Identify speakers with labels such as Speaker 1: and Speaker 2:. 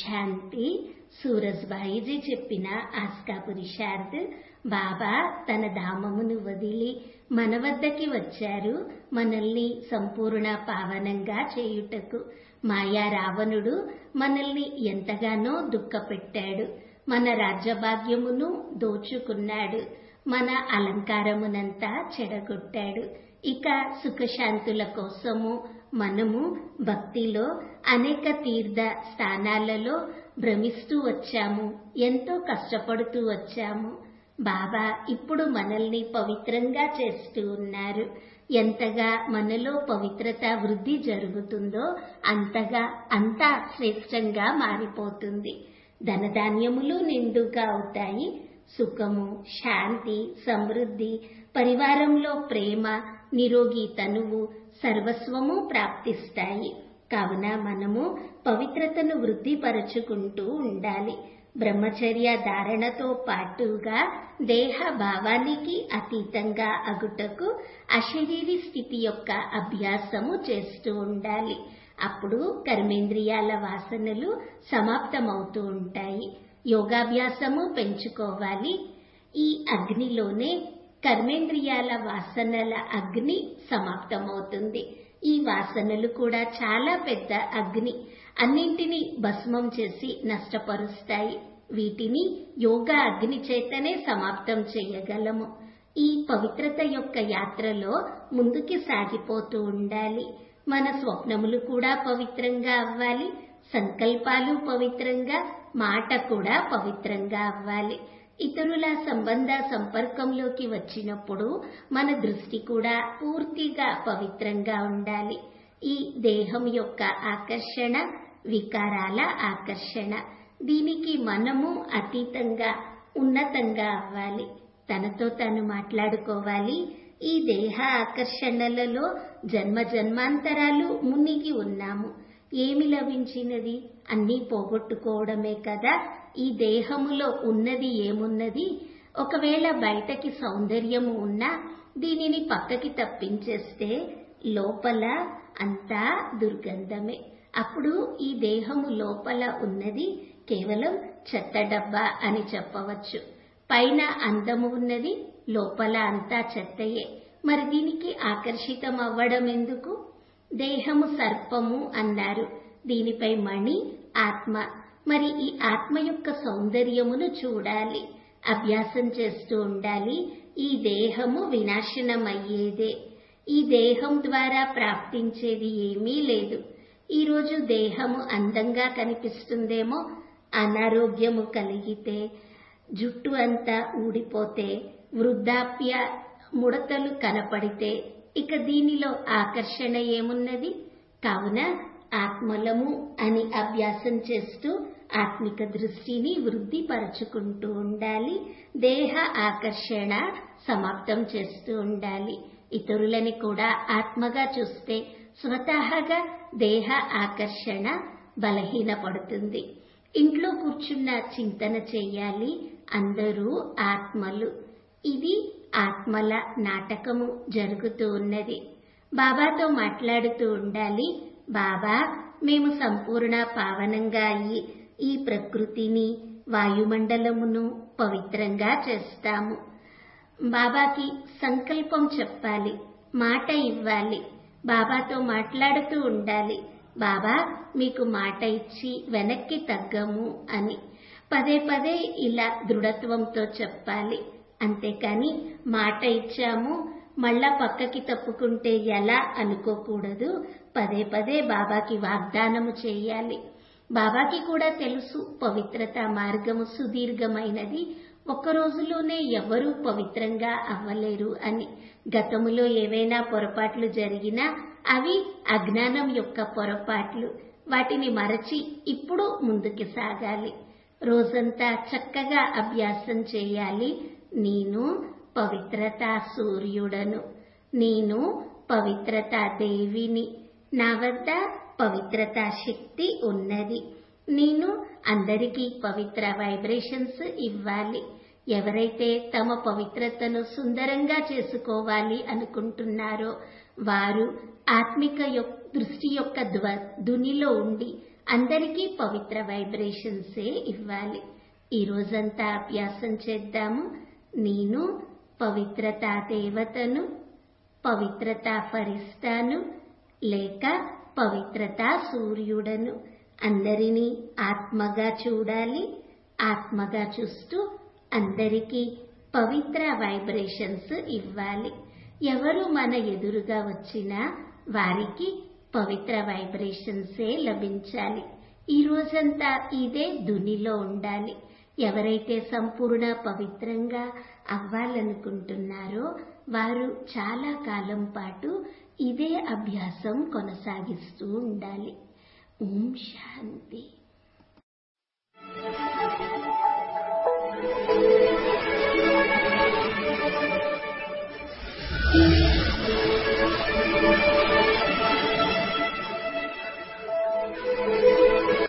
Speaker 1: శాంతి సూరజ్బాయిజీ చెప్పిన ఆస్కా పురుషార్థ్ బాబా తన ధామమును వదిలి మన వద్దకి వచ్చారు మనల్ని సంపూర్ణ పావనంగా చేయుటకు మాయా రావణుడు మనల్ని ఎంతగానో దుఃఖపెట్టాడు మన రాజ్యభాగ్యమును దోచుకున్నాడు మన అలంకారమునంతా చెడగొట్టాడు ఇక సుఖశాంతుల కోసము మనము భక్తిలో అనేక తీర్థ స్థానాలలో భ్రమిస్తూ వచ్చాము ఎంతో కష్టపడుతూ వచ్చాము బాబా ఇప్పుడు మనల్ని పవిత్రంగా చేస్తూ ఉన్నారు ఎంతగా మనలో పవిత్రత వృద్ధి జరుగుతుందో అంతగా అంతా శ్రేష్టంగా మారిపోతుంది ధనధాన్యములు నిండుగా అవుతాయి సుఖము శాంతి సమృద్ధి పరివారంలో ప్రేమ నిరోగి తనువు సర్వస్వము ప్రాప్తిస్తాయి కావున మనము పవిత్రతను వృద్ధిపరచుకుంటూ ఉండాలి బ్రహ్మచర్య ధారణతో పాటుగా దేహ భావానికి అతీతంగా అగుటకు అశరీరి స్థితి యొక్క అభ్యాసము చేస్తూ ఉండాలి అప్పుడు కర్మేంద్రియాల వాసనలు సమాప్తమవుతూ ఉంటాయి యోగాభ్యాసము పెంచుకోవాలి ఈ అగ్నిలోనే కర్మేంద్రియాల వాసనల అగ్ని సమాప్తమవుతుంది ఈ వాసనలు కూడా చాలా పెద్ద అగ్ని అన్నింటినీ భస్మం చేసి నష్టపరుస్తాయి వీటిని యోగా అగ్ని చేతనే సమాప్తం చేయగలము ఈ పవిత్రత యొక్క యాత్రలో ముందుకి సాగిపోతూ ఉండాలి మన స్వప్నములు కూడా పవిత్రంగా అవ్వాలి సంకల్పాలు పవిత్రంగా మాట కూడా పవిత్రంగా అవ్వాలి ఇతరుల సంబంధ సంపర్కంలోకి వచ్చినప్పుడు మన దృష్టి కూడా పూర్తిగా పవిత్రంగా ఉండాలి ఈ దేహం యొక్క ఆకర్షణ వికారాల ఆకర్షణ దీనికి మనము అతీతంగా ఉన్నతంగా అవ్వాలి తనతో తను మాట్లాడుకోవాలి ఈ దేహ ఆకర్షణలలో జన్మ జన్మాంతరాలు మునిగి ఉన్నాము ఏమి లభించినది అన్నీ పోగొట్టుకోవడమే కదా ఈ దేహములో ఉన్నది ఏమున్నది ఒకవేళ బయటకి సౌందర్యము ఉన్నా దీనిని పక్కకి తప్పించేస్తే లోపల అంతా దుర్గంధమే అప్పుడు ఈ దేహము లోపల ఉన్నది కేవలం చెత్త డబ్బా అని చెప్పవచ్చు పైన అందము ఉన్నది లోపల అంతా చెత్తయే మరి దీనికి ఆకర్షితం అవ్వడం ఎందుకు దేహము సర్పము అన్నారు దీనిపై మణి ఆత్మ మరి ఈ ఆత్మ యొక్క సౌందర్యమును చూడాలి అభ్యాసం చేస్తూ ఉండాలి ఈ దేహము వినాశనమయ్యేదే ఈ దేహం ద్వారా ప్రాప్తించేది ఏమీ లేదు ఈరోజు దేహము అందంగా కనిపిస్తుందేమో అనారోగ్యము కలిగితే జుట్టు అంతా ఊడిపోతే వృద్ధాప్య ముడతలు కనపడితే ఇక దీనిలో ఆకర్షణ ఏమున్నది కావున ఆత్మలము అని అభ్యాసం చేస్తూ ఆత్మిక దృష్టిని వృద్ధిపరచుకుంటూ ఉండాలి దేహ ఆకర్షణ సమాప్తం చేస్తూ ఉండాలి ఇతరులని కూడా ఆత్మగా చూస్తే స్వతహాగా దేహ ఆకర్షణ బలహీనపడుతుంది ఇంట్లో కూర్చున్న చింతన చేయాలి అందరూ ఆత్మలు ఇది ఆత్మల నాటకము జరుగుతూ ఉన్నది బాబాతో మాట్లాడుతూ ఉండాలి బాబా మేము సంపూర్ణ పావనంగా అయ్యి ఈ ప్రకృతిని వాయుమండలమును పవిత్రంగా చేస్తాము బాబాకి సంకల్పం చెప్పాలి మాట ఇవ్వాలి బాబాతో మాట్లాడుతూ ఉండాలి బాబా మీకు మాట ఇచ్చి వెనక్కి తగ్గము అని పదే పదే ఇలా దృఢత్వంతో చెప్పాలి అంతేకాని మాట ఇచ్చాము మళ్ళా పక్కకి తప్పుకుంటే ఎలా అనుకోకూడదు పదే పదే బాబాకి వాగ్దానము చేయాలి బాబాకి కూడా తెలుసు పవిత్రత మార్గము సుదీర్ఘమైనది ఒక్క రోజులోనే ఎవరూ పవిత్రంగా అవ్వలేరు అని గతములో ఏవైనా పొరపాట్లు జరిగినా అవి అజ్ఞానం యొక్క పొరపాట్లు వాటిని మరచి ఇప్పుడు ముందుకు సాగాలి రోజంతా చక్కగా అభ్యాసం చేయాలి నేను పవిత్రత సూర్యుడను నేను పవిత్రత దేవిని నా వద్ద పవిత్రత శక్తి ఉన్నది నేను అందరికీ పవిత్ర వైబ్రేషన్స్ ఇవ్వాలి ఎవరైతే తమ పవిత్రతను సుందరంగా చేసుకోవాలి అనుకుంటున్నారో వారు ఆత్మిక దృష్టి యొక్క ధ్వ ధునిలో ఉండి అందరికీ పవిత్ర వైబ్రేషన్సే ఇవ్వాలి ఈ రోజంతా అభ్యాసం చేద్దాము నేను పవిత్రతా దేవతను పవిత్రతా ఫరిస్తాను లేక పవిత్రతా సూర్యుడను అందరినీ ఆత్మగా చూడాలి ఆత్మగా చూస్తూ అందరికీ పవిత్ర వైబ్రేషన్స్ ఇవ్వాలి ఎవరు మన ఎదురుగా వచ్చినా వారికి పవిత్ర వైబ్రేషన్సే లభించాలి ఈ రోజంతా ఇదే దునిలో ఉండాలి ఎవరైతే సంపూర్ణ పవిత్రంగా అవ్వాలనుకుంటున్నారో వారు చాలా కాలం పాటు ఇదే అభ్యాసం కొనసాగిస్తూ ఉండాలి ఓం శాంతి